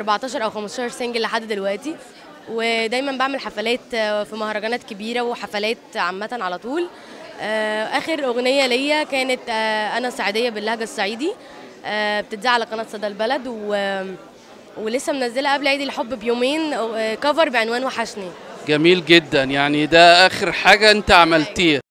14 او 15 سنجل لحد دلوقتي ودايما بعمل حفلات آه، في مهرجانات كبيره وحفلات عامه على طول آه، اخر اغنيه ليا كانت آه، انا سعيديه باللهجه الصعيدي آه، بتتذاع على قناه صدى البلد و ولسه منزله قبل عيد الحب بيومين آه، كفر بعنوان وحشني جميل جدا يعني ده اخر حاجه انت عملتيها